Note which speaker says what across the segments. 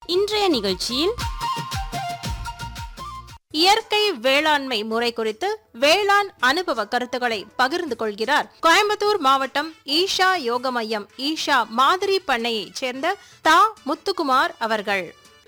Speaker 1: இன்றைய நிகழ்ச்சியில் இயற்கை வேளாண்மை முறை குறித்து வேளாண் அனுபவ கருத்துக்களை பகிர்ந்து கொள்கிறார் கோயம்புத்தூர் மாவட்டம் ஈஷா யோக மையம் ஈஷா மாதிரி பண்ணையைச் சேர்ந்த தா முத்துக்குமார் அவர்கள்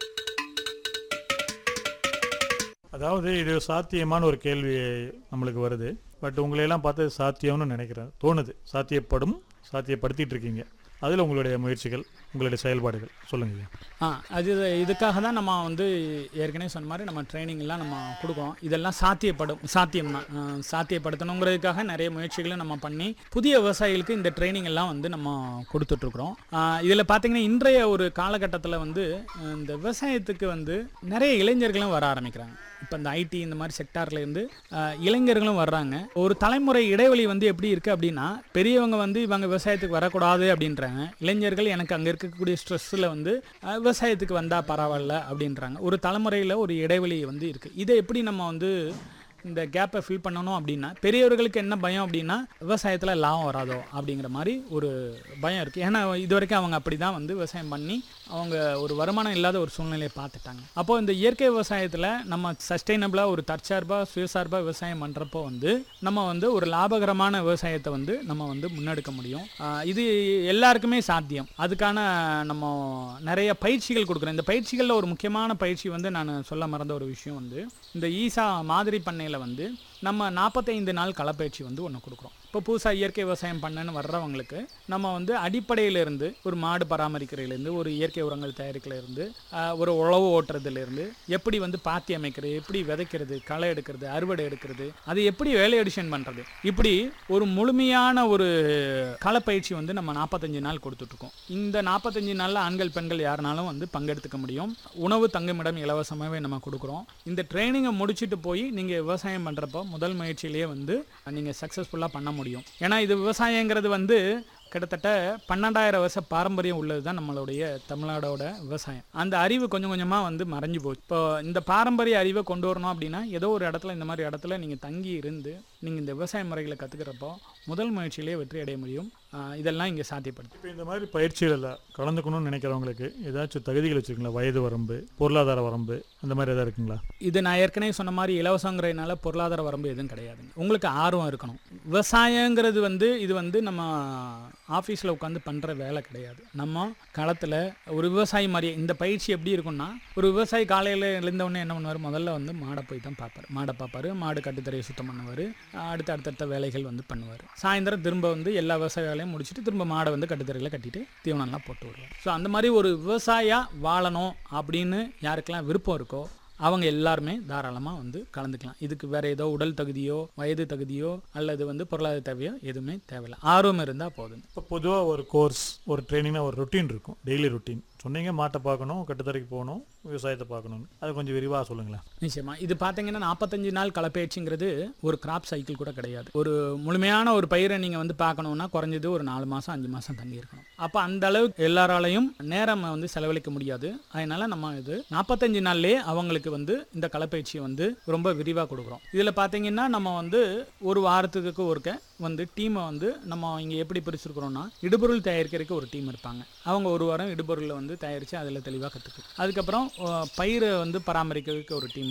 Speaker 2: அதாவது இது சாத்தியமான ஒரு கேள்வி நம்மளுக்கு வருது பட் உங்களையெல்லாம் பார்த்து சாத்தியம்னு நினைக்கிறேன் தோணுது சாத்தியப்படும் சாத்தியப்படுத்திட்டு இருக்கீங்க அதில் உங்களுடைய முயற்சிகள் உங்களுடைய செயல்பாடுகள் சொல்லுங்க ஐயா.
Speaker 3: ஆ அது இதுக்காக தான் நம்ம வந்து ஏற்கனவே சொன்ன மாதிரி நம்ம ட்ரைனிங்லாம் நம்ம கொடுக்குறோம் இதெல்லாம் சாத்தியப்படும் சாத்தியம் தான் சாத்தியப்படுத்தணுங்கிறதுக்காக நிறைய முயற்சிகளை நம்ம பண்ணி புதிய விவசாயிகளுக்கு இந்த ட்ரைனிங் எல்லாம் வந்து நம்ம கொடுத்துட்ருக்குறோம் இதில் பார்த்தீங்கன்னா இன்றைய ஒரு காலகட்டத்தில் வந்து ஆ, இந்த விவசாயத்துக்கு வந்து நிறைய இளைஞர்களும் வர ஆரம்பிக்கிறாங்க இப்போ இந்த ஐடி இந்த மாதிரி செக்டார்ல இருந்து ஆ, இளைஞர்களும் வர்றாங்க ஒரு தலைமுறை இடைவெளி வந்து எப்படி இருக்குது அப்படின்னா பெரியவங்க வந்து இவங்க விவசாயத்துக்கு வரக்கூடாது அப்படின்றாங்க இளைஞர்கள் எனக்கு அங்கே இருக்கக்கூடிய ஸ்ட்ரெஸ்ஸில் வந்து அஹ், விவசாயத்துக்கு வந்தால் பரவாயில்ல அப்படின்றாங்க ஒரு தலைமுறையில் ஒரு இடைவெளி வந்து இருக்குது இதை எப்படி நம்ம வந்து இந்த கேப்பை ஃபில் பண்ணணும் அப்படின்னா பெரியவர்களுக்கு என்ன பயம் அப்படின்னா விவசாயத்தில் லாபம் வராதோ அப்படிங்கிற மாதிரி ஒரு பயம் இருக்குது ஏன்னா இது வரைக்கும் அவங்க அப்படி தான் வந்து விவசாயம் பண்ணி அவங்க ஒரு வருமானம் இல்லாத ஒரு சூழ்நிலையை பார்த்துட்டாங்க அப்போ இந்த இயற்கை விவசாயத்தில் நம்ம சஸ்டைனபிளாக ஒரு தற்சார்பாக சுயசார்பாக விவசாயம் பண்ணுறப்போ வந்து நம்ம வந்து ஒரு லாபகரமான விவசாயத்தை வந்து நம்ம வந்து முன்னெடுக்க முடியும் ஆஹ் இது எல்லாருக்குமே சாத்தியம் அதுக்கான நம்ம நிறைய பயிற்சிகள் கொடுக்குறோம் இந்த பயிற்சிகளில் ஒரு முக்கியமான பயிற்சி வந்து நான் சொல்ல மறந்த ஒரு விஷயம் வந்து இந்த ஈசா மாதிரி பண்ணையில் வந்து நம்ம நாற்பத்தைந்து நாள் களப்பயிற்சி வந்து ஒன்று கொடுக்குறோம் இப்போ புதுசாக இயற்கை விவசாயம் பண்ணன்னு வர்றவங்களுக்கு நம்ம வந்து அடிப்படையிலேருந்து ஒரு மாடு பராமரிக்கிறதுலேருந்து ஒரு இயற்கை உரங்கள் தயாரிக்கிறதுலேருந்து ஒரு உழவு ஓட்டுறதுலேருந்து எப்படி வந்து பாத்தி அமைக்கிறது எப்படி விதைக்கிறது களை எடுக்கிறது அறுவடை எடுக்கிறது அது எப்படி வேலை எடிஷன் பண்ணுறது இப்படி ஒரு முழுமையான ஒரு களப்பயிற்சி வந்து நம்ம நாற்பத்தஞ்சு நாள் கொடுத்துட்ருக்கோம் இந்த நாற்பத்தஞ்சு நாளில் ஆண்கள் பெண்கள் யாருனாலும் வந்து பங்கெடுத்துக்க முடியும் உணவு தங்குமிடம் இலவசமாகவே நம்ம கொடுக்குறோம் இந்த ட்ரைனிங்கை முடிச்சுட்டு போய் நீங்கள் விவசாயம் பண்ணுறப்போ முதல் முயற்சியிலேயே வந்து நீங்கள் சக்ஸஸ்ஃபுல்லாக பண்ண முடியும் ஏன்னா இது விவசாயங்கிறது வந்து கிட்டத்தட்ட பன்னெண்டாயிரம் வருஷ பாரம்பரியம் உள்ளது தான் நம்மளுடைய தமிழ்நாடோட விவசாயம் அந்த அறிவு கொஞ்சம் கொஞ்சமாக வந்து மறைஞ்சு போச்சு இப்போ இந்த பாரம்பரிய அறிவை கொண்டு வரணும் அப்படின்னா ஏதோ ஒரு இடத்துல இந்த மாதிரி இடத்துல நீங்கள் தங்கி இருந்து நீங்கள் இந்த விவசாய முறைகளை கற்றுக்கிறப்போ முதல் முயற்சியிலேயே வெற்றி அடைய முடியும் ஆஹ் இதெல்லாம் இங்கே சாத்தியப்படுது
Speaker 2: இப்போ இந்த மாதிரி பயிற்சிகளில் கலந்துக்கணும்னு நினைக்கிறவங்களுக்கு ஏதாச்சும் தகுதிகள் வச்சுருக்கீங்களா வயது வரம்பு பொருளாதார வரம்பு அந்த மாதிரி எதாவது இருக்குங்களா
Speaker 3: இது நான் ஏற்கனவே சொன்ன மாதிரி இலவசங்கிறதுனால பொருளாதார வரம்பு எதுவும் கிடையாதுங்க உங்களுக்கு ஆர்வம் இருக்கணும் விவசாயங்கிறது வந்து இது வந்து நம்ம ஆஃபீஸில் உட்காந்து பண்ணுற வேலை கிடையாது நம்ம களத்தில் ஒரு விவசாயி மாதிரியே இந்த பயிற்சி எப்படி இருக்கும்னா ஒரு விவசாயி காலையில் எழுந்தவுடனே என்ன பண்ணுவார் முதல்ல வந்து மாடை போய் தான் பார்ப்பார் மாடை பார்ப்பாரு மாடு கட்டுத்தரையை சுத்தம் பண்ணுவார் அடுத்த அடுத்தடுத்த வேலைகள் வந்து பண்ணுவார் சாயந்தரம் திரும்ப வந்து எல்லா விவசாய வேலையும் முடிச்சுட்டு திரும்ப மாடை வந்து கட்டுத்தரையில் கட்டிட்டு தீவனம்லாம் போட்டு வருவார் ஸோ அந்த மாதிரி ஒரு விவசாயியாக வாழணும் அப்படின்னு யாருக்கெல்லாம் விருப்பம் இருக்கோ அவங்க எல்லாருமே தாராளமாக வந்து கலந்துக்கலாம் இதுக்கு வேற ஏதோ உடல் தகுதியோ வயது தகுதியோ அல்லது வந்து பொருளாதார தேவையோ எதுவுமே தேவையில்லை ஆர்வம் இருந்தால் போதும்
Speaker 2: இப்போ பொதுவாக ஒரு கோர்ஸ் ஒரு ட்ரைனிங்னா ஒரு ரொட்டீன் இருக்கும் டெய்லி ரொட்டீன் சொன்னீங்க மாட்டை பார்க்கணும் கட்டுத்தரைக்கு போகணும் விவசாயத்தை பார்க்கணும் அதை கொஞ்சம் விரிவாக சொல்லுங்களேன்
Speaker 3: நிச்சயமா இது பார்த்தீங்கன்னா நாற்பத்தஞ்சு நாள் களப்பயிற்சிங்கிறது ஒரு கிராப் சைக்கிள் கூட கிடையாது ஒரு முழுமையான ஒரு பயிரை நீங்கள் வந்து பார்க்கணுன்னா குறைஞ்சது ஒரு நாலு மாதம் அஞ்சு மாதம் தங்கி இருக்கணும் அப்போ அந்த அளவுக்கு எல்லாராலையும் நேரம் வந்து செலவழிக்க முடியாது அதனால நம்ம இது நாற்பத்தஞ்சு நாள்லேயே அவங்களுக்கு வந்து இந்த களப்பயிற்சியை வந்து ரொம்ப விரிவாக கொடுக்குறோம் இதில் பார்த்தீங்கன்னா நம்ம வந்து ஒரு வாரத்துக்கு ஒருக்க வந்து டீமை வந்து நம்ம இங்கே எப்படி பிரிச்சிருக்கிறோம்னா இடுபொருள் தயாரிக்கிறதுக்கு ஒரு டீம் இருப்பாங்க அவங்க ஒரு வாரம் இடுபொருளை வந்து தயாரித்து அதில் தெளிவாக கற்றுக்கு அதுக்கப்புறம் அஹ், பயிரை வந்து பராமரிக்கிறதுக்கு ஒரு டீம்